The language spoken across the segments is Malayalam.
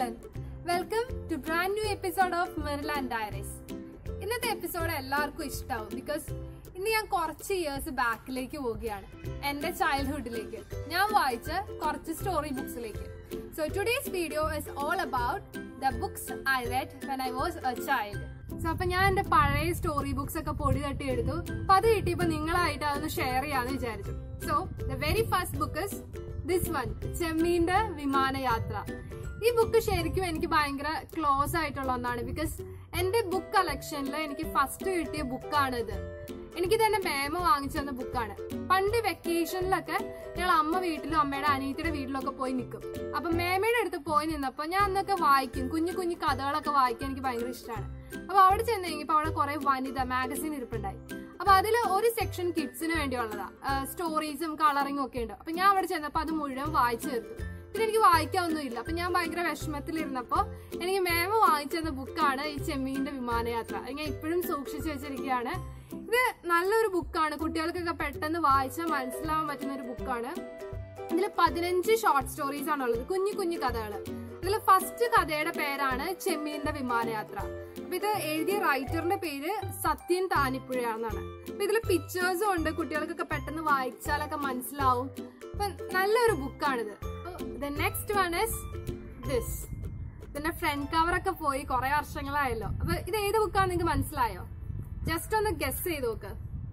Milan welcome to brand new episode of Merryland diaries ഇന്നത്തെ എപ്പിസോഡ് എല്ലാവർക്കും ഇഷ്ടാവും ബിക്കോസ് ഇന്ന് ഞാൻ കുറച്ച് ഇയേഴ്സ് ബാക്കിലേക്ക് പോവുകയാണ് എന്റെ ചൈൽഡ്ഹുഡിലേക്ക് ഞാൻ വായിച്ച കുറച്ച് സ്റ്റോറി ബുക്സിലേക്ക് so today's video is all about the books I read when I was a child so അപ്പൊ ഞാൻ എന്റെ പഴയ സ്റ്റോറി ബുക്സ് ഒക്കെ പൊടി തട്ടി എടുത്തു അപ്പൊ അത് കിട്ടിയപ്പോ നിങ്ങളായിട്ട് അതൊന്ന് ഷെയർ ചെയ്യാന്ന് വിചാരിച്ചു so the very first book is this one ചെമ്മീന്റെ വിമാനയാത്ര ഈ ബുക്ക് ശരിക്കും എനിക്ക് ഭയങ്കര ക്ലോസ് ആയിട്ടുള്ള ഒന്നാണ് ബിക്കോസ് എന്റെ ബുക്ക് കളക്ഷനിൽ എനിക്ക് ഫസ്റ്റ് കിട്ടിയ ബുക്കാണ് ഇത് എനിക്ക് തന്നെ മേമ വാങ്ങിച്ചു തന്ന ബുക്കാണ് പണ്ട് വെക്കേഷനിലൊക്കെ ഞങ്ങൾ അമ്മ വീട്ടിലും അമ്മയുടെ അനിയത്തിയുടെ വീട്ടിലൊക്കെ പോയി നിൽക്കും അപ്പൊ മേമയുടെ അടുത്ത് പോയി നിന്നപ്പോ ഞാൻ അന്നൊക്കെ വായിക്കും കുഞ്ഞു കുഞ്ഞു കഥകളൊക്കെ വായിക്കാൻ എനിക്ക് ഭയങ്കര ഇഷ്ടമാണ് അപ്പൊ അവിടെ ചെന്ന് കഴിഞ്ഞപ്പോ അവിടെ കുറെ വനിത മാഗസിൻ ഇരിപ്പുണ്ടായി അപ്പൊ അതിൽ ഒരു സെക്ഷൻ കിഡ്സിന് വേണ്ടിയുള്ളതാ സ്റ്റോറീസും കളറിങ്ങും ഒക്കെ ഉണ്ട് അപ്പൊ ഞാൻ അവിടെ ചെന്നപ്പോ അത് മുഴുവൻ വായിച്ചു തീർത്തു പിന്നെ എനിക്ക് വായിക്കാനൊന്നുമില്ല അപ്പൊ ഞാൻ ഭയങ്കര വിഷമത്തിലിരുന്നപ്പോ എനിക്ക് മേമ വാങ്ങിച്ചു തന്ന ബുക്കാണ് ഈ ചെമ്മീന്റെ വിമാനയാത്ര അത് ഞാൻ ഇപ്പോഴും സൂക്ഷിച്ചു വെച്ചിരിക്കുകയാണ് ഇത് നല്ലൊരു ബുക്കാണ് കുട്ടികൾക്കൊക്കെ പെട്ടെന്ന് വായിച്ചാൽ മനസ്സിലാവാൻ പറ്റുന്ന ഒരു ബുക്കാണ് ഇതിൽ പതിനഞ്ച് ഷോർട്ട് സ്റ്റോറീസ് ആണുള്ളത് കുഞ്ഞു കുഞ്ഞു കഥകൾ ഇതിൽ ഫസ്റ്റ് കഥയുടെ പേരാണ് ചെമ്മീന്റെ വിമാനയാത്ര അപ്പൊ ഇത് എഴുതിയ റൈറ്ററിന്റെ പേര് സത്യൻ താനിപ്പുഴയാണെന്നാണ് അപ്പൊ ഇതിൽ പിക്ചേഴ്സും ഉണ്ട് കുട്ടികൾക്കൊക്കെ പെട്ടെന്ന് വായിച്ചാലൊക്കെ മനസ്സിലാവും അപ്പൊ നല്ലൊരു ബുക്കാണിത് the next one is this ഇതിന്റെ ഫ്രണ്ട് കവർ ഒക്കെ പോയി കുറെ വർഷങ്ങളായല്ലോ അപ്പൊ ഇത് ഏത് ബുക്കാന്ന് നിങ്ങൾക്ക് മനസ്സിലായോ ജസ്റ്റ് ഒന്ന് ഗസ് ചെയ്ത് നോക്ക്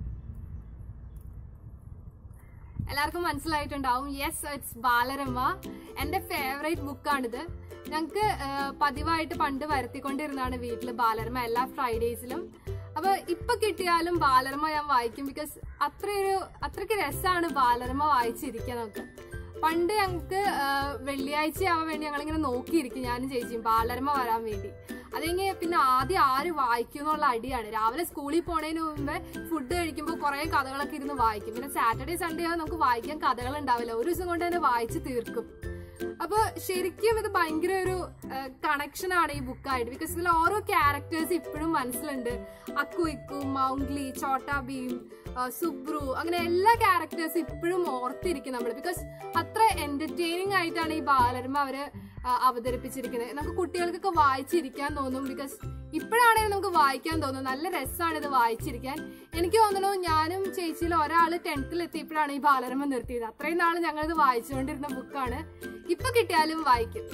എല്ലാവർക്കും മനസ്സിലായിട്ടുണ്ടാവും യെസ് ഇറ്റ്സ് ബാലരമ എന്റെ ഫേവറേറ്റ് ബുക്കാണിത് ഞങ്ങൾക്ക് പതിവായിട്ട് പണ്ട് വരുത്തിക്കൊണ്ടിരുന്നതാണ് വീട്ടിൽ ബാലരമ എല്ലാ ഫ്രൈഡേസിലും അപ്പൊ ഇപ്പൊ കിട്ടിയാലും ബാലരമ ഞാൻ വായിക്കും ബിക്കോസ് അത്രയൊരു അത്രയ്ക്ക് രസമാണ് ബാലരമ വായിച്ചിരിക്കാൻ നമുക്ക് പണ്ട് ഞങ്ങൾക്ക് വെള്ളിയാഴ്ച ആവാൻ വേണ്ടി ഞങ്ങളിങ്ങനെ നോക്കിയിരിക്കും ഞാനും ചേച്ചിയും ബാലരമ വരാൻ വേണ്ടി അതെങ്കിൽ പിന്നെ ആദ്യം ആര് വായിക്കും എന്നുള്ള അടിയാണ് രാവിലെ സ്കൂളിൽ പോണതിന് മുമ്പേ ഫുഡ് കഴിക്കുമ്പോൾ കുറെ കഥകളൊക്കെ ഇരുന്ന് വായിക്കും പിന്നെ സാറ്റർഡേ സൺഡേ ആവും നമുക്ക് വായിക്കാൻ കഥകൾ ഉണ്ടാവില്ല ഒരു ദിവസം കൊണ്ട് തന്നെ വായിച്ച് തീർക്കും അപ്പൊ ശരിക്കും ഇത് ഭയങ്കര ഒരു കണക്ഷൻ ആണ് ഈ ബുക്കായിട്ട് ബിക്കോസ് ഇതിൽ ഓരോ ക്യാരക്ടേഴ്സ് ഇപ്പോഴും മനസ്സിലുണ്ട് അക്കു ഇക്കു മൗഗ്ലി ചോട്ടാ ഭീം സുബ്രു അങ്ങനെ എല്ലാ ക്യാരക്ടേഴ്സും ഇപ്പോഴും ഓർത്തിരിക്കും നമ്മൾ ബിക്കോസ് അത്ര എന്റർടൈനിങ് ആയിട്ടാണ് ഈ ബാലരമ അവര് അവതരിപ്പിച്ചിരിക്കുന്നത് നമുക്ക് കുട്ടികൾക്കൊക്കെ വായിച്ചിരിക്കാൻ തോന്നും ബിക്കോസ് ഇപ്പോഴാണെങ്കിൽ നമുക്ക് വായിക്കാൻ തോന്നും നല്ല രസമാണ് ഇത് വായിച്ചിരിക്കാൻ എനിക്ക് തോന്നുന്നു ഞാനും ചേച്ചിയിൽ ഒരാൾ ടെൻത്തിൽ എത്തിയപ്പോഴാണ് ഈ ബാലരമ നിർത്തിയത് അത്രയും നാൾ ഞങ്ങൾ ഇത് വായിച്ചുകൊണ്ടിരുന്ന ബുക്കാണ് ഇപ്പൊ കിട്ടിയാലും വായിക്കും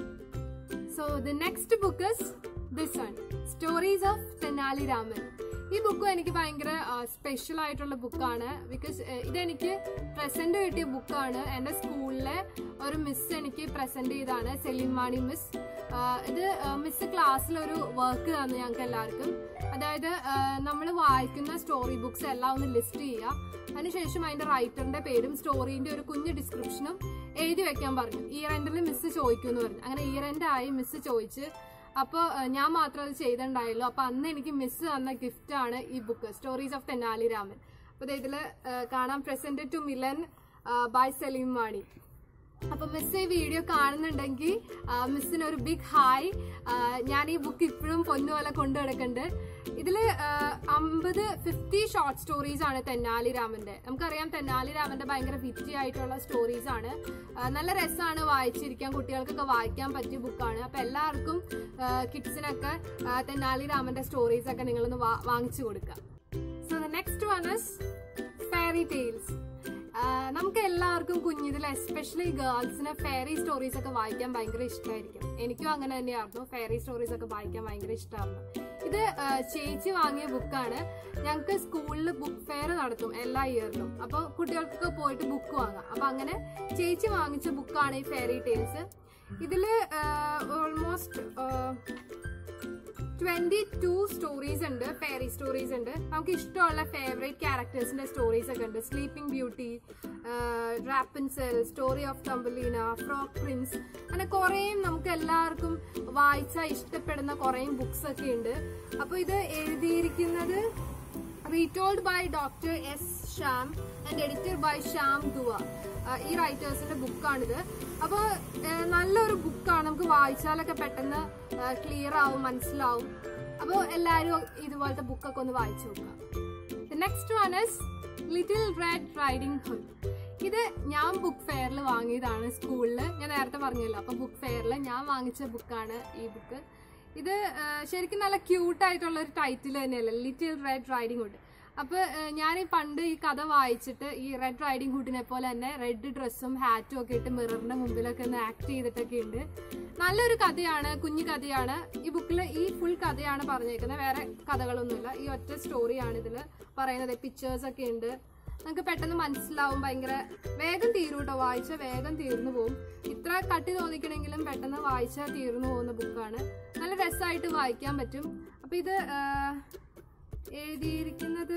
so the next book is this one stories of Tenali Raman ഈ ബുക്കും എനിക്ക് ഭയങ്കര സ്പെഷ്യൽ ആയിട്ടുള്ള ബുക്കാണ് ബിക്കോസ് ഇതെനിക്ക് പ്രസന്റ് കിട്ടിയ ബുക്കാണ് എൻ്റെ സ്കൂളിലെ ഒരു മിസ് എനിക്ക് പ്രസന്റ് ചെയ്താണ് സെലിമാണി മിസ് ഇത് മിസ് ക്ലാസ്സിൽ ഒരു വർക്ക് തന്നു ഞങ്ങൾക്ക് എല്ലാവർക്കും അതായത് നമ്മൾ വായിക്കുന്ന സ്റ്റോറി ബുക്സ് എല്ലാം ഒന്ന് ലിസ്റ്റ് ചെയ്യുക അതിനുശേഷം അതിന്റെ റൈറ്ററിന്റെ പേരും സ്റ്റോറീന്റെ ഒരു കുഞ്ഞു ഡിസ്ക്രിപ്ഷനും എഴുതി വെക്കാൻ പറഞ്ഞു ഈ റെന്റിൽ മിസ് ചോദിക്കുമെന്ന് പറഞ്ഞു അങ്ങനെ ഈ റെന്റ് ആയി മിസ് ചോദിച്ച് അപ്പോൾ ഞാൻ മാത്രം അത് ചെയ്തിട്ടുണ്ടായുള്ളൂ അപ്പൊ അന്ന് എനിക്ക് മിസ് തന്ന ഗിഫ്റ്റ് ആണ് ഈ book stories of Tenali Raman അപ്പൊ ഇതില് കാണാം present to Milan by Salim Mani അപ്പൊ മിസ് ഈ വീഡിയോ കാണുന്നുണ്ടെങ്കിൽ മിസ്സിന് ഒരു ബിഗ് ഹായ് ഞാൻ ഈ ബുക്ക് ഇപ്പോഴും പൊന്നുപോലെ കൊണ്ടു നടക്കുന്നുണ്ട് ഇതില് അമ്പത് ഫിഫ്റ്റി ഷോർട്ട് സ്റ്റോറീസ് ആണ് തെന്നാലി രാമന്റെ നമുക്കറിയാം തെന്നാലി രാമന്റെ ഭയങ്കര വിറ്റി ആയിട്ടുള്ള സ്റ്റോറീസ് ആണ് നല്ല രസമാണ് വായിച്ചിരിക്കാൻ കുട്ടികൾക്കൊക്കെ വായിക്കാൻ പറ്റിയ ബുക്കാണ് അപ്പൊ എല്ലാവർക്കും കിഡ്സിനൊക്കെ തെന്നാലി രാമന്റെ സ്റ്റോറീസ് ഒക്കെ നിങ്ങളൊന്ന് വാങ്ങിച്ചു കൊടുക്കാം so the next one is fairy tales നമുക്ക് എല്ലാവർക്കും കുഞ്ഞിതിൽ എസ്പെഷ്യലി ഗേൾസിന് ഫെയറി സ്റ്റോറീസ് ഒക്കെ വായിക്കാൻ ഭയങ്കര ഇഷ്ടമായിരിക്കും എനിക്കും അങ്ങനെ തന്നെയായിരുന്നു ഫെയറി സ്റ്റോറീസ് ഒക്കെ വായിക്കാൻ ഭയങ്കര ഇഷ്ടമായിരുന്നു ഇത് ചേച്ചി വാങ്ങിയ ബുക്കാണ് ഞങ്ങൾക്ക് സ്കൂളിൽ ബുക്ക് ഫെയർ നടത്തും എല്ലാ ഇയറിലും അപ്പോൾ കുട്ടികൾക്കൊക്കെ പോയിട്ട് ബുക്ക് വാങ്ങാം അപ്പൊ അങ്ങനെ ചേച്ചി വാങ്ങിച്ച ബുക്കാണ് ഈ ഫെയറി ടെയിൽസ് ഇതില് ഓൾമോസ്റ്റ് ട്വന്റി ടു സ്റ്റോറീസ് ഉണ്ട് ഫെയറി സ്റ്റോറീസ് ഉണ്ട് നമുക്ക് ഇഷ്ടമുള്ള ഫേവറേറ്റ് ക്യാരക്ടേഴ്സിന്റെ സ്റ്റോറീസ് ഒക്കെ ഉണ്ട് sleeping beauty Rapunzel story of Thumbelina frog prince അങ്ങനെ കുറേയും നമുക്ക് എല്ലാവർക്കും വായിച്ചാൽ ഇഷ്ടപ്പെടുന്ന കുറേയും ബുക്സ് ഒക്കെ ഉണ്ട് അപ്പൊ ഇത് എഴുതിയിരിക്കുന്നത് retold by doctor S Shyam and editor by Shyam Dua ഈ റൈറ്റേഴ്സിന്റെ ബുക്കാണിത് അപ്പോൾ നല്ലൊരു ബുക്കാണ് നമുക്ക് വായിച്ചാലൊക്കെ പെട്ടെന്ന് ക്ലിയർ ആവും മനസ്സിലാവും അപ്പോൾ എല്ലാവരും ഇതുപോലത്തെ ബുക്കൊക്കെ ഒന്ന് വായിച്ചു നോക്കാം next one is little red riding hood ഇത് ഞാൻ ബുക്ക് ഫെയറിൽ വാങ്ങിയതാണ് സ്കൂളിൽ ഞാൻ നേരത്തെ പറഞ്ഞല്ലോ അപ്പൊ ബുക്ക് ഫെയറിൽ ഞാൻ വാങ്ങിച്ച ബുക്കാണ് ഈ ബുക്ക് ഇത് ആ, ശരിക്കും നല്ല ക്യൂട്ട് ആയിട്ടുള്ള ഒരു ടൈറ്റിൽ തന്നെയല്ലേ ലിറ്റിൽ റെഡ് റൈഡിംഗ് ഹുഡ് അപ്പൊ ഏഹ്, ഞാൻ ഈ പണ്ട് ഈ കഥ വായിച്ചിട്ട് ഈ റെഡ് റൈഡിംഗ് ഹുഡിനെ പോലെ തന്നെ റെഡ് ഡ്രസ്സും ഹാറ്റും ഒക്കെ ഇട്ട് മിററിന്റെ മുമ്പിലൊക്കെ ഒന്ന് ആക്ട് ചെയ്തിട്ടൊക്കെ ഉണ്ട് നല്ലൊരു കഥയാണ് കുഞ്ഞു കഥയാണ് ഈ ബുക്കിൽ ഈ ഫുൾ കഥയാണ് പറഞ്ഞേക്കുന്നത് വേറെ കഥകളൊന്നുമില്ല ഈ ഒറ്റ സ്റ്റോറിയാണ് ഇതിൽ പറയുന്നത് പിക്ചേഴ്സ് ഒക്കെ ഉണ്ട് നമുക്ക് പെട്ടെന്ന് മനസ്സിലാവും ഭയങ്കര വേഗം തീരും കേട്ടോ വായിച്ച വേഗം തീർന്നു പോകും ഇത്ര കട്ടി തോന്നിക്കണമെങ്കിലും പെട്ടെന്ന് വായിച്ചാൽ തീർന്നു പോകുന്ന ബുക്കാണ് നല്ല രസമായിട്ട് വായിക്കാൻ പറ്റും അപ്പൊ ഇത് ആഹ്, എഴുതിയിരിക്കുന്നത്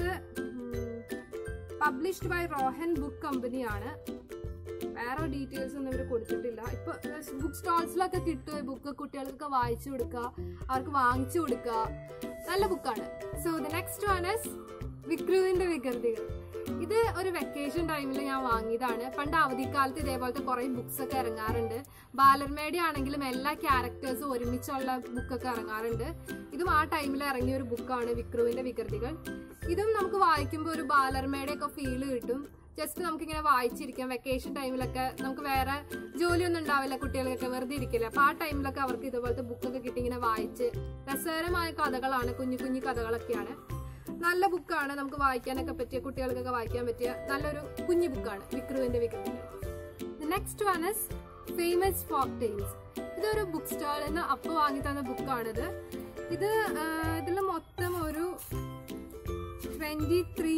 പബ്ലിഷ്ഡ് ബൈ റോഹൻ ബുക്ക് കമ്പനിയാണ് വേറെ ഡീറ്റെയിൽസ് ഒന്നും ഇവർ കൊടുത്തിട്ടില്ല ഇപ്പൊ ബുക്ക് സ്റ്റോൾസിലൊക്കെ കിട്ടും ഈ ബുക്ക് കുട്ടികൾക്കൊക്കെ വായിച്ചു കൊടുക്കുക അവർക്ക് വാങ്ങിച്ചു കൊടുക്കുക നല്ല ബുക്കാണ് so the next one is വിക്രുവിന്റെ വികൃതികൾ ഇത് ഒരു വെക്കേഷൻ ടൈമിൽ ഞാൻ വാങ്ങിയതാണ് പണ്ട് അവധിക്കാലത്ത് ഇതേപോലത്തെ കുറെ ബുക്സ് ഒക്കെ ഇറങ്ങാറുണ്ട് ബാലർമേഡി ആണെങ്കിലും എല്ലാ ക്യാരക്ടേഴ്സും ഒരുമിച്ചുള്ള ബുക്കൊക്കെ ഇറങ്ങാറുണ്ട് ഇതും ആ ടൈമിൽ ഇറങ്ങിയ ഒരു ബുക്കാണ് വിക്രുവിന്റെ വികൃതികൾ ഇതും നമുക്ക് വായിക്കുമ്പോൾ ഒരു ബാലർമയുടെ ഒക്കെ ഫീല് കിട്ടും ജസ്റ്റ് നമുക്കിങ്ങനെ വായിച്ചിരിക്കാം വെക്കേഷൻ ടൈമിലൊക്കെ നമുക്ക് വേറെ ജോലിയൊന്നും ഉണ്ടാവില്ല കുട്ടികൾക്കൊക്കെ വെറുതെ ഇരിക്കില്ല അപ്പൊ ആ ടൈമിലൊക്കെ അവർക്ക് ഇതുപോലത്തെ ബുക്കൊക്കെ കിട്ടി ഇങ്ങനെ വായിച്ച് രസകരമായ കഥകളാണ് കുഞ്ഞു കുഞ്ഞു കഥകളൊക്കെയാണ് നല്ല ബുക്കാണ് നമുക്ക് വായിക്കാനൊക്കെ പറ്റിയ കുട്ടികൾക്കൊക്കെ വായിക്കാൻ പറ്റിയ നല്ലൊരു കുഞ്ഞു ബുക്കാണ് വിക്രുവിന്റെ വിക്രുവിന്റെ next one is famous folk tales ഇതൊരു ബുക്ക് സ്റ്റാളിൽ നിന്ന് അപ്പ വാങ്ങി തന്ന ബുക്കാണിത് ഇത് ഇതിൽ മൊത്തം ഒരു twenty three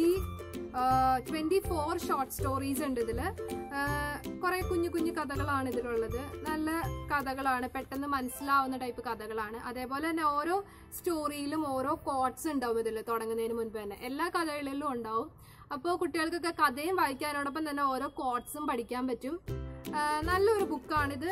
twenty four short stories ഉണ്ട് ഇതില് കുറെ കുഞ്ഞു കുഞ്ഞു കഥകളാണ് ഇതിലുള്ളത് നല്ല കഥകളാണ് പെട്ടെന്ന് മനസ്സിലാവുന്ന ടൈപ്പ് കഥകളാണ് അതേപോലെ തന്നെ ഓരോ സ്റ്റോറിയിലും ഓരോ കോട്ട്സ് ഉണ്ടാവും ഇതിൽ തുടങ്ങുന്നതിന് മുൻപ് തന്നെ എല്ലാ കഥകളിലും ഉണ്ടാവും അപ്പോൾ കുട്ടികൾക്കൊക്കെ കഥയും വായിക്കാനോടൊപ്പം തന്നെ ഓരോ കോട്ട്സും പഠിക്കാൻ പറ്റും ആ, നല്ലൊരു ബുക്കാണിത്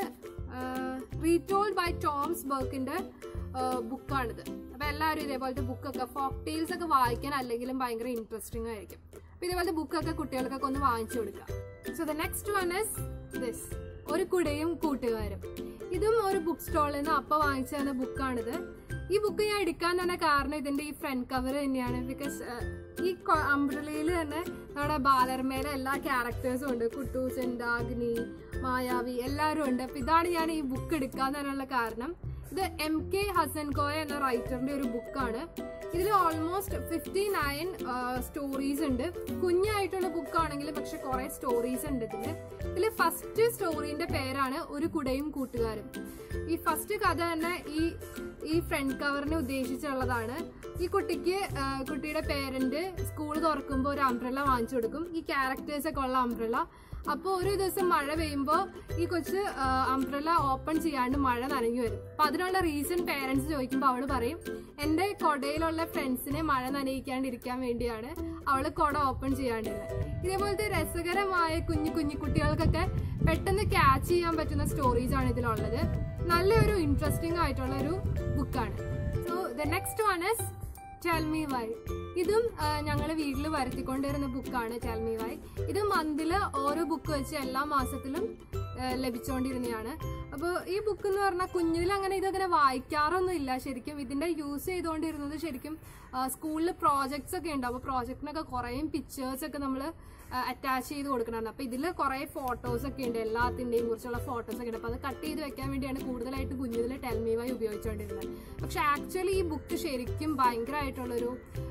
റീറ്റോൾഡ് ബൈ ടോംസ് ബർക്കിന്റെ ബുക്കാണിത് അപ്പൊ എല്ലാവരും ഇതേപോലത്തെ ബുക്കൊക്കെ ഫോക്ക് ടെയിൽസ് ഒക്കെ വായിക്കാൻ അല്ലെങ്കിലും ഭയങ്കര ഇൻട്രസ്റ്റിംഗ് ആയിരിക്കും അപ്പൊ ഇതേപോലത്തെ ബുക്കൊക്കെ കുട്ടികൾക്കൊക്കെ ഒന്ന് വാങ്ങിച്ചു കൊടുക്കാം so the next one is this ഒരു കുടയും കൂട്ടുകാരും ഇതും ഒരു ബുക്ക് സ്റ്റോളിൽ നിന്ന് അപ്പ വാങ്ങിച്ചു തന്ന ബുക്കാണിത് ഈ ബുക്ക് ഞാൻ എടുക്കാൻ തന്നെ കാരണം ഇതിന്റെ ഈ ഫ്രണ്ട് കവർ തന്നെയാണ് ബിക്കോസ് ഈ അംബ്രലയിൽ തന്നെ നമ്മുടെ ബാലർമേലെ എല്ലാ ക്യാരക്ടേഴ്സും ഉണ്ട് കുട്ടൂസ് ഡാഗ്നി മായാവി എല്ലാവരും ഉണ്ട് അപ്പൊ ഇതാണ് ഞാൻ ഈ ബുക്ക് എടുക്കാൻ തന്നെയുള്ള കാരണം ഇത് എം കെ ഹസൻ കോയ എന്ന റൈറ്ററിന്റെ ഒരു ബുക്കാണ് ഇതിൽ ഓൾമോസ്റ്റ് ഫിഫ്റ്റി നയൻ സ്റ്റോറീസ് ഉണ്ട് കുഞ്ഞായിട്ടുള്ള ബുക്കാണെങ്കിൽ പക്ഷെ കുറെ സ്റ്റോറീസ് ഉണ്ട് ഇതില് ഇതില് ഫസ്റ്റ് സ്റ്റോറീന്റെ പേരാണ് ഒരു കുടയും കൂട്ടുകാരും ഈ ഫസ്റ്റ് കഥ തന്നെ ഈ ഈ ഫ്രണ്ട് കവറിനെ ഉദ്ദേശിച്ചുള്ളതാണ് ഈ കുട്ടിക്ക് ആ, കുട്ടിയുടെ പേരന്റ് സ്കൂൾ തുറക്കുമ്പോൾ ഒരു അംബ്രല്ല വാങ്ങിച്ചു കൊടുക്കും ഈ ക്യാരക്ടേഴ്സ് ഒക്കെ ഉള്ള അംബ്രല്ല അപ്പോൾ ഒരു ദിവസം മഴ പെയ്യുമ്പോൾ ഈ കൊച്ച് അംബ്രല്ല ഓപ്പൺ ചെയ്യാണ്ട് മഴ നനഞ്ഞു വരും അപ്പൊ അതിനുള്ള റീസൺ പേരൻസ് ചോദിക്കുമ്പോൾ അവള് പറയും എന്റെ കൊടയിലുള്ള ഫ്രണ്ട്സിനെ മഴ നനയിക്കാണ്ടിരിക്കാൻ വേണ്ടിയാണ് അവള് കൊട ഓപ്പൺ ചെയ്യാണ്ടിരുന്നത് ഇതേപോലത്തെ രസകരമായ കുഞ്ഞു കുഞ്ഞു കുട്ടികൾക്കൊക്കെ പെട്ടെന്ന് ക്യാച്ച് ചെയ്യാൻ പറ്റുന്ന സ്റ്റോറീസ് ആണ് ഇതിലുള്ളത് നല്ലൊരു ഇൻട്രസ്റ്റിംഗ് ആയിട്ടുള്ള ഒരു ബുക്കാണ് so the next one is tell me why ഇതും ഞങ്ങൾ വീട്ടിൽ വരുത്തിക്കൊണ്ടിരുന്ന ബുക്കാണ് ടെൽ മീ വൈ ഇത് മന്തില് ഓരോ ബുക്ക് വെച്ച് എല്ലാ മാസത്തിലും ആ, ലഭിച്ചുകൊണ്ടിരുന്നതാണ് അപ്പോൾ ഈ ബുക്ക് എന്ന് പറഞ്ഞാൽ കുഞ്ഞിൽ അങ്ങനെ ഇതങ്ങനെ വായിക്കാറൊന്നും ഇല്ല ശരിക്കും ഇതിന്റെ യൂസ് ചെയ്തുകൊണ്ടിരുന്നത് ശരിക്കും സ്കൂളിൽ പ്രോജക്ട്സ് ഒക്കെ ഉണ്ട് അപ്പോൾ പ്രോജക്റ്റിനൊക്കെ കുറേ പിക്ചേഴ്സ് ഒക്കെ നമ്മൾ അറ്റാച്ച് ചെയ്ത് കൊടുക്കണമായിരുന്നു അപ്പോൾ ഇതിൽ കുറേ ഫോട്ടോസ് ഒക്കെ ഉണ്ട് എല്ലാത്തിൻ്റെയും കുറിച്ചുള്ള ഫോട്ടോസ് ഒക്കെ ഉണ്ട് അപ്പോൾ അത് കട്ട് ചെയ്ത് വെക്കാൻ വേണ്ടിയാണ് കൂടുതലായിട്ട് കുഞ്ഞിതിൽ ടെൽമീവായി ഉപയോഗിച്ചുകൊണ്ടിരുന്നത് പക്ഷെ ആക്ച്വലി ഈ ബുക്ക് ശരിക്കും ഭയങ്കരമായിട്ടുള്ളൊരു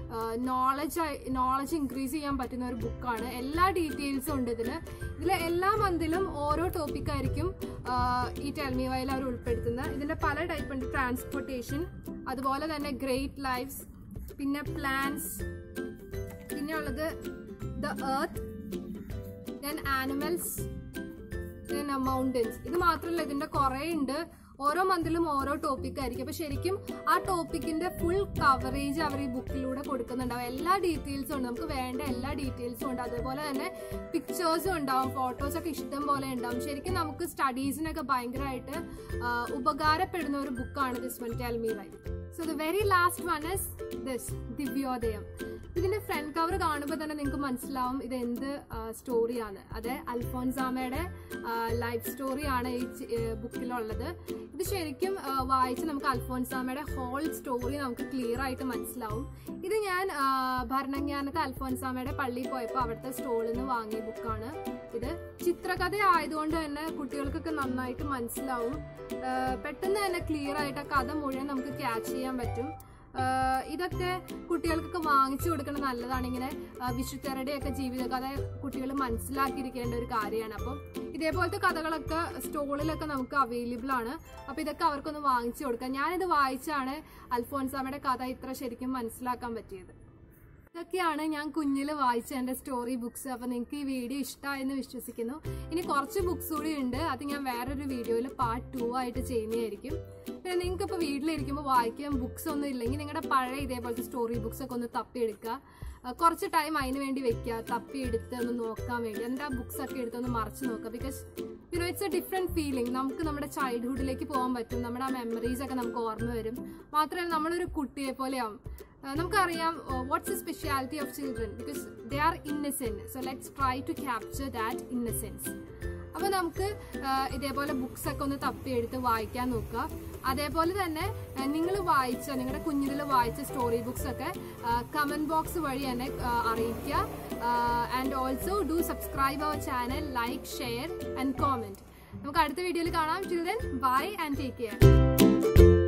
നോളജ് നോളജ് ഇൻക്രീസ് ചെയ്യാൻ പറ്റുന്ന ഒരു ബുക്കാണ് എല്ലാ ഡീറ്റെയിൽസും ഉണ്ട് ഇതിൽ ഇതിൽ എല്ലാ മന്തിലും ഓരോ ടോപ്പിക് ആയിരിക്കും ആ, ഈ ടെൽമീവായിൽ അവർ ഉൾപ്പെടുത്തുന്നത് ഇതിന്റെ പല ടൈപ്പ് ഉണ്ട് ട്രാൻസ്പോർട്ടേഷൻ അതുപോലെ തന്നെ ഗ്രേറ്റ് ലൈഫ്സ് പിന്നെ പ്ലാൻസ് പിന്നെ ഉള്ളത് the earth then animals then mountains ഇത് മാത്രമല്ല ഇതിന്റെ കുറെ ഉണ്ട് ഓരോ മന്തിലും ഓരോ ടോപ്പിക് ആയിരിക്കും അപ്പൊ ശരിക്കും ആ ടോപ്പിക്കിന്റെ ഫുൾ കവറേജ് അവർ ഈ ബുക്കിലൂടെ കൊടുക്കുന്നുണ്ടാവും എല്ലാ ഡീറ്റെയിൽസും ഉണ്ട് നമുക്ക് വേണ്ട എല്ലാ ഡീറ്റെയിൽസും ഉണ്ട് അതുപോലെ തന്നെ പിക്ചേഴ്സും ഉണ്ടാവും ഫോട്ടോസ് ഒക്കെ ഇഷ്ടം പോലെ ഉണ്ടാവും ശരിക്കും നമുക്ക് സ്റ്റഡീസിനൊക്കെ ഭയങ്കരമായിട്ട് ആ, ഉപകാരപ്പെടുന്ന ഒരു ബുക്കാണ് this one tell me why so the very last one is this Divyodayam ഇതിന്റെ ഫ്രണ്ട് കവർ കാണുമ്പോൾ തന്നെ നിങ്ങൾക്ക് മനസ്സിലാവും ഇത് എന്ത് സ്റ്റോറിയാണ് അത് അൽഫോൻസാമയുടെ ലൈഫ് സ്റ്റോറിയാണ് ഈ ചി- ഏ, ബുക്കിലുള്ളത് ഇത് ശരിക്കും ആ, വായിച്ച് നമുക്ക് അൽഫോൻസാമയുടെ ഹോൾ സ്റ്റോറി നമുക്ക് ക്ലിയർ ആയിട്ട് മനസ്സിലാവും ഇത് ഞാൻ ആ, ഭരണജ്ഞാനത്തെ അൽഫോൻസാമയുടെ പള്ളിയിൽ പോയപ്പോൾ അവിടുത്തെ സ്റ്റോളിൽ നിന്ന് വാങ്ങിയ ബുക്കാണ് ഇത് ചിത്രകഥ ആയതുകൊണ്ട് തന്നെ കുട്ടികൾക്കൊക്കെ നന്നായിട്ട് മനസ്സിലാവും ആ, പെട്ടെന്ന് തന്നെ ക്ലിയർ ആയിട്ട് ആ കഥ മുഴുവൻ നമുക്ക് ക്യാച്ച് ചെയ്യാൻ പറ്റും ആ, ഇതൊക്കെ കുട്ടികൾക്കൊക്കെ വാങ്ങിച്ചു കൊടുക്കണം നല്ലതാണ് ഇങ്ങനെ ആ, വിശുദ്ധരുടെയൊക്കെ ജീവിതകഥ കുട്ടികൾ മനസ്സിലാക്കിയിരിക്കേണ്ട ഒരു കാര്യമാണ് അപ്പം ഇതേപോലത്തെ കഥകളൊക്കെ സ്റ്റോളിലൊക്കെ നമുക്ക് അവൈലബിൾ ആണ് അപ്പൊ ഇതൊക്കെ അവർക്കൊന്ന് വാങ്ങിച്ചു കൊടുക്കാം ഞാനിത് വായിച്ചാണ് അൽഫോൻസാമയുടെ കഥ ഇത്ര ശരിക്കും മനസ്സിലാക്കാൻ പറ്റിയത് ഇതൊക്കെയാണ് ഞാൻ കുഞ്ഞിൽ വായിച്ച എൻ്റെ സ്റ്റോറി ബുക്സ് അപ്പോൾ നിങ്ങൾക്ക് ഈ വീഡിയോ ഇഷ്ടമായെന്ന് വിശ്വസിക്കുന്നു ഇനി കുറച്ച് ബുക്സ് കൂടി ഉണ്ട് അത് ഞാൻ വേറൊരു വീഡിയോയിൽ പാർട്ട് ടു ആയിട്ട് ചെയ്യുന്നതായിരിക്കും പിന്നെ നിങ്ങൾക്ക് ഇപ്പോൾ വീട്ടിലിരിക്കുമ്പോൾ വായിക്കാൻ ബുക്സ് ഒന്നും ഇല്ലെങ്കിൽ നിങ്ങളുടെ പഴയ ഇതേപോലത്തെ സ്റ്റോറി ബുക്സ് ഒക്കെ ഒന്ന് തപ്പിയെടുക്കുക ആ, കുറച്ച് ടൈം അതിന് വേണ്ടി വെക്കുക തപ്പിയെടുത്ത് ഒന്ന് നോക്കാൻ വേണ്ടി എന്നിട്ട് ആ ബുക്സ് ഒക്കെ എടുത്തൊന്ന് മറച്ച് നോക്കുക because you know it's a different feeling നമുക്ക് നമ്മുടെ ചൈൽഡ്ഹുഡിലേക്ക് പോകാൻ പറ്റും നമ്മുടെ ആ മെമ്മറീസ് ഒക്കെ നമുക്ക് ഓർമ്മ വരും മാത്രമല്ല നമ്മളൊരു കുട്ടിയെ പോലെയാവും Uh, നമുക്കറിയാം what's a speciality of children because they are innocent so let's try to capture that innocence അപ്പോൾ നമുക്ക് uh, ഇതേപോലെ ബുക്സ് ഒക്കെ ഒന്ന് തപ്പിയെടുത്ത് വായിക്കാൻ നോക്കുക അതേപോലെ തന്നെ നിങ്ങൾ വായിച്ച നിങ്ങളുടെ കുഞ്ഞിൽ വായിച്ച സ്റ്റോറി ബുക്സ് ഒക്കെ കമന്റ് ബോക്സ് വഴി എന്നെ uh, അറിയിക്കുക and also do subscribe our channel like share and comment നമുക്ക് അടുത്ത വീഡിയോയിൽ കാണാം children bye and take care